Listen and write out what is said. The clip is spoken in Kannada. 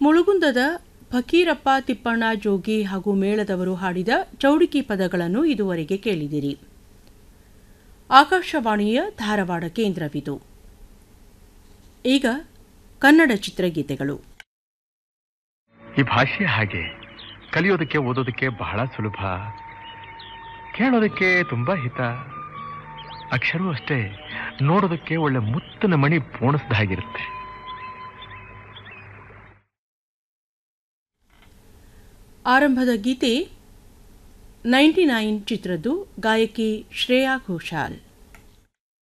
ಮುಳುಗುಂದದ ಫಕೀರಪ್ಪ ತಿಪ್ಪಣ್ಣ ಜೋಗಿ ಹಾಗೂ ಮೇಳದವರು ಹಾಡಿದ ಚೌಡಿಕಿ ಪದಗಳನ್ನು ಇದುವರೆಗೆ ಕೇಳಿದಿರಿ ಆಕಾಶವಾಣಿಯ ಧಾರವಾಡ ಕೇಂದ್ರವಿದು ಈಗ ಕನ್ನಡ ಚಿತ್ರಗೀತೆಗಳು ಈ ಭಾಷೆ ಹಾಗೆ ಕಲಿಯೋದಕ್ಕೆ ಓದೋದಕ್ಕೆ ಬಹಳ ಸುಲಭ ಕೇಳೋದಕ್ಕೆ ತುಂಬಾ ಹಿತ ಅಕ್ಷರವೂ ಅಷ್ಟೇ ನೋಡೋದಕ್ಕೆ ಒಳ್ಳೆ ಮುತ್ತಿನ ಮಣಿ ಪೋಣಿಸ್ದ ಹಾಗಿರುತ್ತೆ ಆರಂಭದ ಗೀತೆ ನೈಂಟಿ ನೈನ್ ಚಿತ್ರದ್ದು ಗಾಯಕಿ ಶ್ರೇಯಾ ಘೋಷಾಲ್